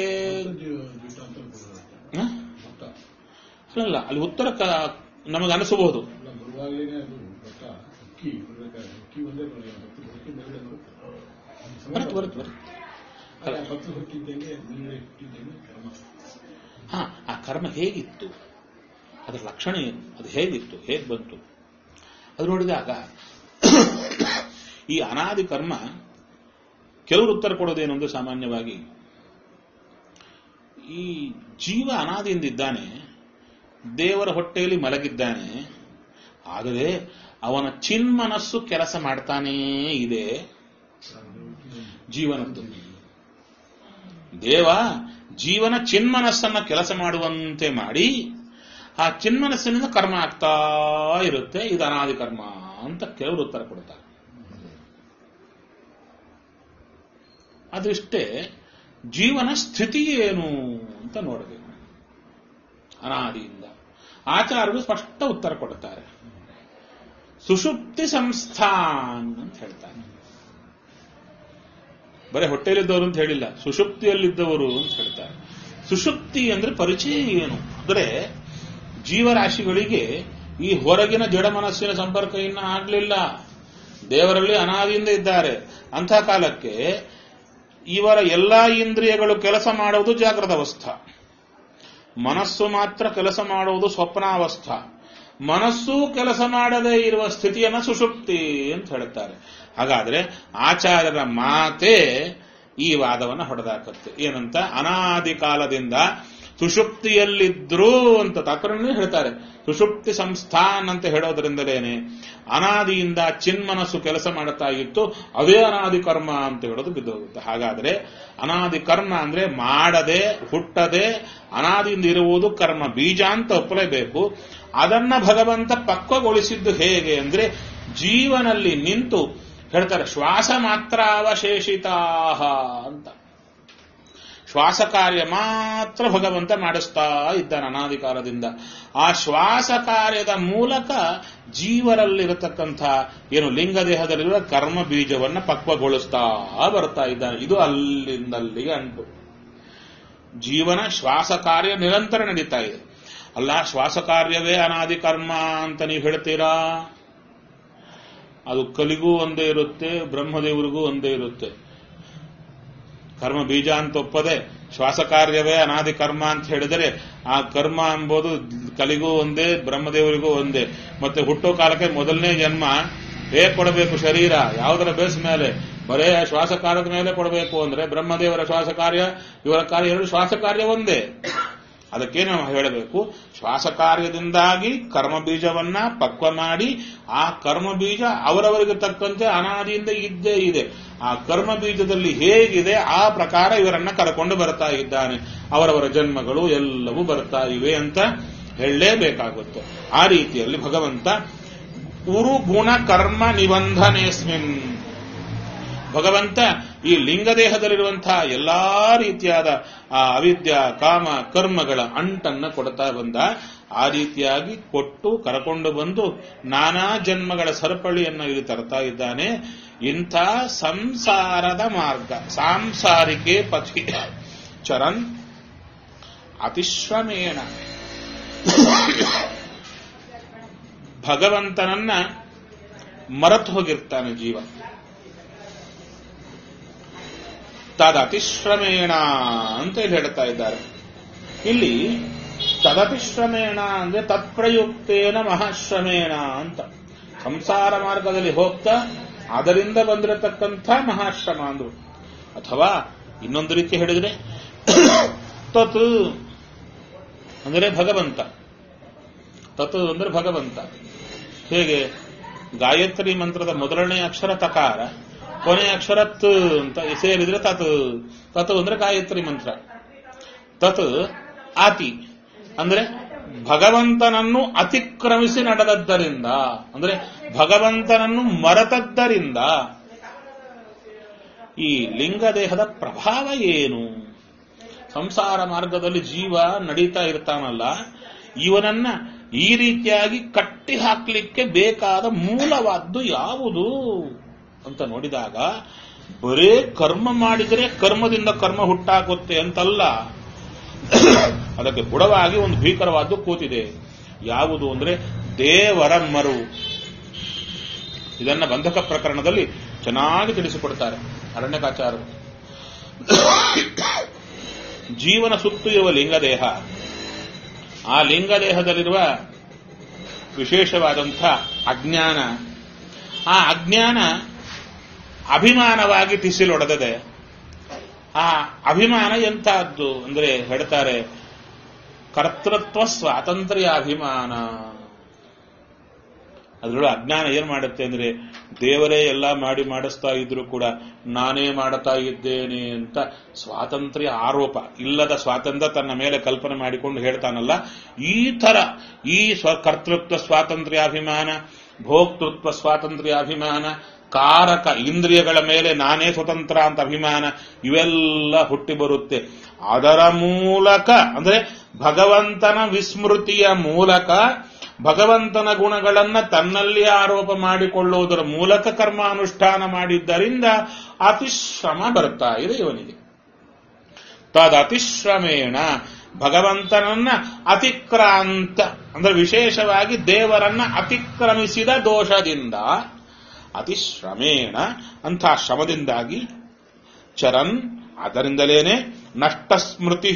[SPEAKER 1] ಹ? ಅಲ್ಲಲ್ಲ ಅಲ್ಲಿ ಉತ್ತರ ಕ- ನಮಗೆ ಅನಿಸಬಹುದು
[SPEAKER 2] ಬರುವಾಗಲೇ ಅದು ಭತ್ತ ಅಕ್ಕಿ ಬರ್ಬೇಕಾದ್ರೆ ಅಕ್ಕಿ ಒಂದೇ ಬರಲ್ಲ ಭತ್ತದ ಹೊಕ್ಕಿ ಮೇಲೆ
[SPEAKER 1] ಬರುತ್ತೆ ಬರುತ್ತೆ ಬರುತ್ತೆ
[SPEAKER 2] ಅಲ್ಲ ಭತ್ತದ ಹೊಕ್ಕಿದ್ದಂಗೆ ನೀರು ಇಟ್ಟಿದ್ದಂಗೆ ಕರ್ಮ
[SPEAKER 1] ಹಾ ಆ ಕರ್ಮ ಹೇಗಿತ್ತು ಅದರ ಲಕ್ಷಣ ಏನು ಅದು ಹೇಗಿತ್ತು ಹೇಗೆ ಬಂತು ಅದು ನೋಡಿದಾಗ ಈ ಅನಾದಿ ಕರ್ಮ ಕೆಲವರು ಉತ್ತರ ಕೊಡೋದೇನು ಅಂದ್ರೆ ಸಾಮಾನ್ಯವಾಗಿ ಈ ಜೀವ ಅನಾದಿಯಿಂದ ಇದ್ದಾನೆ ದೇವರ ಹೊಟ್ಟೆಯಲ್ಲಿ ಮಲಗಿದ್ದಾನೆ ಆದರೆ ಅವನ ಚಿನ್ಮನಸ್ಸು ಕೆಲಸ ಮಾಡ್ತಾನೇ ಇದೆ ಜೀವನದ್ದು ದೇವ ಜೀವನ ಚಿನ್ಮನಸ್ಸನ್ನ ಕೆಲಸ ಮಾಡುವಂತೆ ಮಾಡಿ ಆ ಚಿನ್ಮನಸ್ಸಿನಿಂದ ಕರ್ಮ ಆಗ್ತಾ ಇರುತ್ತೆ ಇದು ಅನಾದಿ ಕರ್ಮ ಅಂತ ಕೆಲವರು ಉತ್ತರ ಕೊಡ್ತಾರೆ ಅದೃಷ್ಟೇ ಜೀವನ ಸ್ಥಿತಿ ಏನು ಅಂತ ನೋಡಬೇಕು ಅನಾದಿಯಿಂದ ಆಚಾರ್ಯರು ಸ್ಪಷ್ಟ ಉತ್ತರ ಕೊಡುತ್ತಾರೆ ಸುಷುಪ್ತಿ ಸಂಸ್ಥಾನ್ ಅಂತ ಹೇಳ್ತಾರೆ ಬರೀ ಹೊಟ್ಟೆಯಲ್ಲಿದ್ದವರು ಅಂತ ಹೇಳಿಲ್ಲ ಸುಷುಪ್ತಿಯಲ್ಲಿದ್ದವರು ಅಂತ ಹೇಳ್ತಾರೆ ಸುಷುಪ್ತಿ ಅಂದ್ರೆ ಪರಿಚಯ ಏನು ಅಂದ್ರೆ ಜೀವರಾಶಿಗಳಿಗೆ ಈ ಹೊರಗಿನ ಜಡ ಮನಸ್ಸಿನ ಸಂಪರ್ಕ ಇನ್ನ ಆಗ್ಲಿಲ್ಲ ದೇವರಲ್ಲಿ ಅನಾದಿಯಿಂದ ಇದ್ದಾರೆ ಅಂಥ ಕಾಲಕ್ಕೆ ಇವರ ಎಲ್ಲಾ ಇಂದ್ರಿಯಗಳು ಕೆಲಸ ಮಾಡುವುದು ಜಾಗೃತ ಅವಸ್ಥಾ ಮನಸ್ಸು ಮಾತ್ರ ಕೆಲಸ ಮಾಡುವುದು ಸ್ವಪ್ನಾವಸ್ಥಾ ಮನಸ್ಸು ಕೆಲಸ ಮಾಡದೇ ಇರುವ ಸ್ಥಿತಿಯನ್ನ ಸುಷುಪ್ತಿ ಅಂತ ಹೇಳುತ್ತಾರೆ ಹಾಗಾದ್ರೆ ಆಚಾರ್ಯರ ಮಾತೇ ಈ ವಾದವನ್ನು ಹೊಡೆದಾಕತ್ತೆ ಏನಂತ ಅನಾದಿ ಕಾಲದಿಂದ ಸುಷುಪ್ತಿಯಲ್ಲಿದ್ರು ಅಂತ ತಾತ್ಪರ್ಯ ಹೇಳ್ತಾರೆ ಸುಷುಪ್ತಿ ಸಂಸ್ಥಾನ್ ಅಂತ ಹೇಳೋದ್ರಿಂದಲೇನೆ ಅನಾದಿಯಿಂದ ಚಿನ್ಮನಸ್ಸು ಕೆಲಸ ಮಾಡುತ್ತಾ ಇತ್ತು ಅದೇ ಅನಾದಿ ಕರ್ಮ ಅಂತ ಹೇಳೋದು ಬಿದ್ದೋಗುತ್ತೆ ಹಾಗಾದ್ರೆ ಅನಾದಿ ಕರ್ಮ ಅಂದ್ರೆ ಮಾಡದೆ ಹುಟ್ಟದೆ ಅನಾದಿಯಿಂದ ಇರುವುದು ಕರ್ಮ ಬೀಜ ಅಂತ ಒಪ್ಪಲೇಬೇಕು ಅದನ್ನ ಭಗವಂತ ಪಕ್ವಗೊಳಿಸಿದ್ದು ಹೇಗೆ ಅಂದ್ರೆ ಜೀವನಲ್ಲಿ ನಿಂತು ಹೇಳ್ತಾರೆ ಶ್ವಾಸ ಮಾತ್ರ ಅವಶೇಷಿತಾ ಅಂತ ಶ್ವಾಸ ಕಾರ್ಯ ಮಾತ್ರ ಭಗವಂತ ಮಾಡಿಸ್ತಾ ಇದ್ದಾನೆ ಅನಾದಿ ಕಾಲದಿಂದ ಆ ಶ್ವಾಸ ಕಾರ್ಯದ ಮೂಲಕ ಜೀವರಲ್ಲಿರತಕ್ಕಂಥ ಏನು ಲಿಂಗ ದೇಹದಲ್ಲಿರುವ ಕರ್ಮ ಬೀಜವನ್ನ ಪಕ್ವಗೊಳಿಸ್ತಾ ಬರ್ತಾ ಇದ್ದಾನೆ ಇದು ಅಲ್ಲಿಂದಲ್ಲಿಗೆ ಅಂಟು ಜೀವನ ಶ್ವಾಸ ಕಾರ್ಯ ನಿರಂತರ ನಡೀತಾ ಇದೆ ಅಲ್ಲ ಶ್ವಾಸ ಕಾರ್ಯವೇ ಅನಾದಿ ಕರ್ಮ ಅಂತ ನೀವು ಹೇಳ್ತೀರಾ ಅದು ಕಲಿಗೂ ಒಂದೇ ಇರುತ್ತೆ ಬ್ರಹ್ಮದೇವರಿಗೂ ಒಂದೇ ಇರುತ್ತೆ ಕರ್ಮ ಬೀಜ ಅಂತ ಒಪ್ಪದೆ ಶ್ವಾಸ ಕಾರ್ಯವೇ ಅನಾದಿ ಕರ್ಮ ಅಂತ ಹೇಳಿದರೆ ಆ ಕರ್ಮ ಎಂಬುದು ಕಲಿಗೂ ಒಂದೇ ಬ್ರಹ್ಮದೇವರಿಗೂ ಒಂದೇ ಮತ್ತೆ ಹುಟ್ಟೋ ಕಾಲಕ್ಕೆ ಮೊದಲನೇ ಜನ್ಮ ಹೇಗೆ ಕೊಡಬೇಕು ಶರೀರ ಯಾವುದರ ಬೇಸ್ ಮೇಲೆ ಬರೇ ಶ್ವಾಸ ಕಾರ್ಯದ ಮೇಲೆ ಕೊಡಬೇಕು ಅಂದ್ರೆ ಬ್ರಹ್ಮದೇವರ ಶ್ವಾಸ ಕಾರ್ಯ ಇವರ ಕಾರ್ಯ ಎರಡು ಶ್ವಾಸ ಕಾರ್ಯ ಒಂದೇ ಅದಕ್ಕೆ ನಾವು ಹೇಳಬೇಕು ಶ್ವಾಸ ಕಾರ್ಯದಿಂದಾಗಿ ಕರ್ಮ ಬೀಜವನ್ನ ಪಕ್ವ ಮಾಡಿ ಆ ಕರ್ಮ ಬೀಜ ಅವರವರಿಗೆ ತಕ್ಕಂತೆ ಅನಾದಿಯಿಂದ ಇದ್ದೇ ಇದೆ ಆ ಕರ್ಮ ಬೀಜದಲ್ಲಿ ಹೇಗಿದೆ ಆ ಪ್ರಕಾರ ಇವರನ್ನ ಕರ್ಕೊಂಡು ಬರ್ತಾ ಇದ್ದಾನೆ ಅವರವರ ಜನ್ಮಗಳು ಎಲ್ಲವೂ ಬರ್ತಾ ಇವೆ ಅಂತ ಹೇಳಲೇಬೇಕಾಗುತ್ತೆ ಆ ರೀತಿಯಲ್ಲಿ ಭಗವಂತ ಉರು ಗುಣ ಕರ್ಮ ನಿಬಂಧನೆಸ್ಮಿನ್ ಭಗವಂತ ಈ ಲಿಂಗದೇಹದಲ್ಲಿರುವಂತಹ ಎಲ್ಲಾ ರೀತಿಯಾದ ಆ ಅವಿದ್ಯ ಕಾಮ ಕರ್ಮಗಳ ಅಂಟನ್ನ ಕೊಡ್ತಾ ಬಂದ ಆ ರೀತಿಯಾಗಿ ಕೊಟ್ಟು ಕರಕೊಂಡು ಬಂದು ನಾನಾ ಜನ್ಮಗಳ ಸರಪಳಿಯನ್ನು ಇಲ್ಲಿ ತರ್ತಾ ಇದ್ದಾನೆ ಇಂಥ ಸಂಸಾರದ ಮಾರ್ಗ ಸಾಂಸಾರಿಕೆ ಪಥಿ ಚರನ್ ಅತಿಶ್ರಮೇಣ ಭಗವಂತನನ್ನ ಮರೆತು ಹೋಗಿರ್ತಾನೆ ಜೀವ ತದತಿಶ್ರಮೇಣ ಅಂತ ಇಲ್ಲಿ ಹೇಳ್ತಾ ಇದ್ದಾರೆ ಇಲ್ಲಿ ತದತಿಶ್ರಮೇಣ ಅಂದ್ರೆ ತತ್ಪ್ರಯುಕ್ತೇನ ಮಹಾಶ್ರಮೇಣ ಅಂತ ಸಂಸಾರ ಮಾರ್ಗದಲ್ಲಿ ಹೋಗ್ತಾ ಅದರಿಂದ ಬಂದಿರತಕ್ಕಂಥ ಮಹಾಶ್ರಮ ಅಂದ್ರು ಅಥವಾ ಇನ್ನೊಂದು ರೀತಿ ಹೇಳಿದ್ರೆ ತತ್ ಅಂದರೆ ಭಗವಂತ ತತ್ ಅಂದ್ರೆ ಭಗವಂತ ಹೇಗೆ ಗಾಯತ್ರಿ ಮಂತ್ರದ ಮೊದಲನೇ ಅಕ್ಷರ ತಕಾರ ಕೊನೆಯ ಅಕ್ಷರ ತ್ ಅಂತ ಸೇರಿದ್ರೆ ತತ್ ತತ್ ಅಂದ್ರೆ ಗಾಯತ್ರಿ ಮಂತ್ರ ತತ್ ಆತಿ ಅಂದ್ರೆ ಭಗವಂತನನ್ನು ಅತಿಕ್ರಮಿಸಿ ನಡೆದದ್ದರಿಂದ ಅಂದ್ರೆ ಭಗವಂತನನ್ನು ಮರೆತದ್ದರಿಂದ ಈ ಲಿಂಗದೇಹದ ಪ್ರಭಾವ ಏನು ಸಂಸಾರ ಮಾರ್ಗದಲ್ಲಿ ಜೀವ ನಡೀತಾ ಇರ್ತಾನಲ್ಲ ಇವನನ್ನ ಈ ರೀತಿಯಾಗಿ ಕಟ್ಟಿ ಹಾಕ್ಲಿಕ್ಕೆ ಬೇಕಾದ ಮೂಲವಾದ್ದು ಯಾವುದು ಅಂತ ನೋಡಿದಾಗ ಬರೇ ಕರ್ಮ ಮಾಡಿದರೆ ಕರ್ಮದಿಂದ ಕರ್ಮ ಹುಟ್ಟಾಕುತ್ತೆ ಅಂತಲ್ಲ ಅದಕ್ಕೆ ಬುಡವಾಗಿ ಒಂದು ಭೀಕರವಾದ್ದು ಕೂತಿದೆ ಯಾವುದು ಅಂದ್ರೆ ದೇವರ ಮರು ಇದನ್ನ ಬಂಧಕ ಪ್ರಕರಣದಲ್ಲಿ ಚೆನ್ನಾಗಿ ತಿಳಿಸಿಕೊಡ್ತಾರೆ ಅರಣ್ಯಕಾಚಾರರು ಜೀವನ ಸುತ್ತು ಇರುವ ಲಿಂಗದೇಹ ಆ ಲಿಂಗದೇಹದಲ್ಲಿರುವ ವಿಶೇಷವಾದಂಥ ಅಜ್ಞಾನ ಆ ಅಜ್ಞಾನ ಅಭಿಮಾನವಾಗಿ ಟಿಸಿಲೊಡೆದಿದೆ ಆ ಅಭಿಮಾನ ಎಂತಹದ್ದು ಅಂದ್ರೆ ಹೇಳ್ತಾರೆ ಕರ್ತೃತ್ವ ಸ್ವಾತಂತ್ರ್ಯ ಅಭಿಮಾನ ಅದರೊಳಗೆ ಅಜ್ಞಾನ ಏನ್ ಮಾಡುತ್ತೆ ಅಂದ್ರೆ ದೇವರೇ ಎಲ್ಲ ಮಾಡಿ ಮಾಡಿಸ್ತಾ ಇದ್ರು ಕೂಡ ನಾನೇ ಮಾಡ್ತಾ ಇದ್ದೇನೆ ಅಂತ ಸ್ವಾತಂತ್ರ್ಯ ಆರೋಪ ಇಲ್ಲದ ಸ್ವಾತಂತ್ರ್ಯ ತನ್ನ ಮೇಲೆ ಕಲ್ಪನೆ ಮಾಡಿಕೊಂಡು ಹೇಳ್ತಾನಲ್ಲ ಈ ತರ ಈ ಸ್ವ ಕರ್ತೃತ್ವ ಸ್ವಾತಂತ್ರ್ಯಾಭಿಮಾನ ಭೋಕ್ತೃತ್ವ ಸ್ವಾತಂತ್ರ್ಯಾಭಿಮಾನ ಕಾರಕ ಇಂದ್ರಿಯಗಳ ಮೇಲೆ ನಾನೇ ಸ್ವತಂತ್ರ ಅಂತ ಅಭಿಮಾನ ಇವೆಲ್ಲ ಹುಟ್ಟಿ ಬರುತ್ತೆ ಅದರ ಮೂಲಕ ಅಂದ್ರೆ ಭಗವಂತನ ವಿಸ್ಮೃತಿಯ ಮೂಲಕ ಭಗವಂತನ ಗುಣಗಳನ್ನ ತನ್ನಲ್ಲಿ ಆರೋಪ ಮಾಡಿಕೊಳ್ಳುವುದರ ಮೂಲಕ ಕರ್ಮಾನುಷ್ಠಾನ ಮಾಡಿದ್ದರಿಂದ ಅತಿಶ್ರಮ ಬರ್ತಾ ಇದೆ ಇವನಿಗೆ ತದತಿಶ್ರಮೇಣ ಭಗವಂತನನ್ನ ಅತಿಕ್ರಾಂತ ಅಂದ್ರೆ ವಿಶೇಷವಾಗಿ ದೇವರನ್ನ ಅತಿಕ್ರಮಿಸಿದ ದೋಷದಿಂದ ಅತಿಶ್ರಮೇಣ ಅಂಥ ಶ್ರಮದಿಂದಾಗಿ ಚರನ್ ಅದರಿಂದಲೇನೆ ನಷ್ಟ ಸ್ಮೃತಿ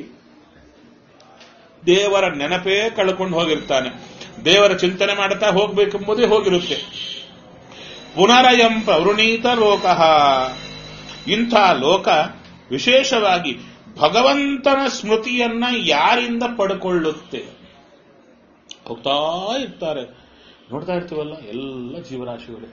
[SPEAKER 1] ದೇವರ ನೆನಪೇ ಕಳ್ಕೊಂಡು ಹೋಗಿರ್ತಾನೆ ದೇವರ ಚಿಂತನೆ ಮಾಡ್ತಾ ಹೋಗ್ಬೇಕೆಂಬುದೇ ಹೋಗಿರುತ್ತೆ ಪುನರಯಂ ಪ್ರವೃಣೀತ ಲೋಕ ಇಂಥ ಲೋಕ ವಿಶೇಷವಾಗಿ ಭಗವಂತನ ಸ್ಮೃತಿಯನ್ನ ಯಾರಿಂದ ಪಡ್ಕೊಳ್ಳುತ್ತೆ ಹೋಗ್ತಾ ಇರ್ತಾರೆ ನೋಡ್ತಾ ಇರ್ತೀವಲ್ಲ ಎಲ್ಲ ಜೀವರಾಶಿಗಳೇ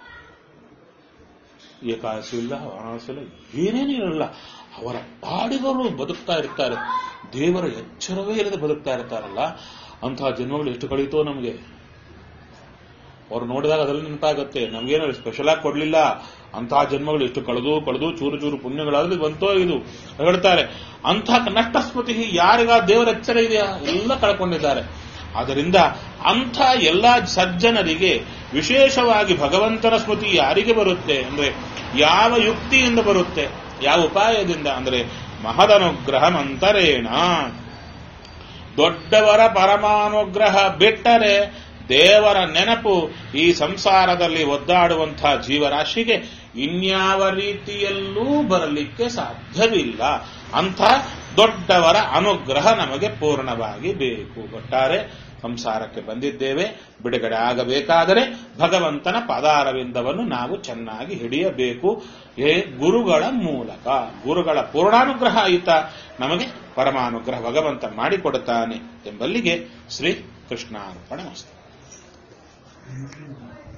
[SPEAKER 1] ಏಕಾದಶಿ ಇಲ್ಲ ವಾರಾಣಸಿ ಇಲ್ಲ ಏನೇನೂ ಇರಲ್ಲ ಅವರ ಪಾಡಿಗರು ಬದುಕ್ತಾ ಇರ್ತಾರೆ ದೇವರ ಎಚ್ಚರವೇ ಇಲ್ಲದೆ ಬದುಕ್ತಾ ಇರ್ತಾರಲ್ಲ ಅಂತಹ ಜನ್ಮಗಳು ಎಷ್ಟು ಕಳೀತೋ ನಮಗೆ ಅವ್ರು ನೋಡಿದಾಗ ಅದರಲ್ಲಿ ನೆನಪಾಗತ್ತೆ ನಮಗೇನು ಸ್ಪೆಷಲ್ ಆಗಿ ಕೊಡ್ಲಿಲ್ಲ ಅಂತಹ ಜನ್ಮಗಳು ಎಷ್ಟು ಕಳೆದು ಕಳೆದು ಚೂರು ಚೂರು ಪುಣ್ಯಗಳಾದ್ರೆ ಬಂತೋ ಇದು ಹೇಳ್ತಾರೆ ಅಂತಹ ನಷ್ಟ ಸ್ಮೃತಿ ಯಾರಿಗ ದೇವರ ಎಚ್ಚರ ಇದೆಯಾ ಎಲ್ಲ ಕಳ್ಕೊಂಡಿದ್ದಾರೆ ಆದ್ದರಿಂದ ಅಂಥ ಎಲ್ಲ ಸಜ್ಜನರಿಗೆ ವಿಶೇಷವಾಗಿ ಭಗವಂತನ ಸ್ಮೃತಿ ಯಾರಿಗೆ ಬರುತ್ತೆ ಅಂದ್ರೆ ಯಾವ ಯುಕ್ತಿಯಿಂದ ಬರುತ್ತೆ ಯಾವ ಉಪಾಯದಿಂದ ಅಂದ್ರೆ ಮಹದನುಗ್ರಹ ಮಂತರೇಣ ದೊಡ್ಡವರ ಪರಮಾನುಗ್ರಹ ಬಿಟ್ಟರೆ ದೇವರ ನೆನಪು ಈ ಸಂಸಾರದಲ್ಲಿ ಒದ್ದಾಡುವಂತಹ ಜೀವರಾಶಿಗೆ ಇನ್ಯಾವ ರೀತಿಯಲ್ಲೂ ಬರಲಿಕ್ಕೆ ಸಾಧ್ಯವಿಲ್ಲ ಅಂಥ ದೊಡ್ಡವರ ಅನುಗ್ರಹ ನಮಗೆ ಪೂರ್ಣವಾಗಿ ಬೇಕು ಒಟ್ಟಾರೆ ಸಂಸಾರಕ್ಕೆ ಬಂದಿದ್ದೇವೆ ಬಿಡುಗಡೆ ಆಗಬೇಕಾದರೆ ಭಗವಂತನ ಪಾದಾರವಿಂದವನ್ನು ನಾವು ಚೆನ್ನಾಗಿ ಹಿಡಿಯಬೇಕು ಏ ಗುರುಗಳ ಮೂಲಕ ಗುರುಗಳ ಪೂರ್ಣಾನುಗ್ರಹ ಆಯಿತ ನಮಗೆ ಪರಮಾನುಗ್ರಹ ಭಗವಂತ ಮಾಡಿಕೊಡುತ್ತಾನೆ ಎಂಬಲ್ಲಿಗೆ ಶ್ರೀ ಕೃಷ್ಣಾರ್ಪಣ ಮಸ್ತು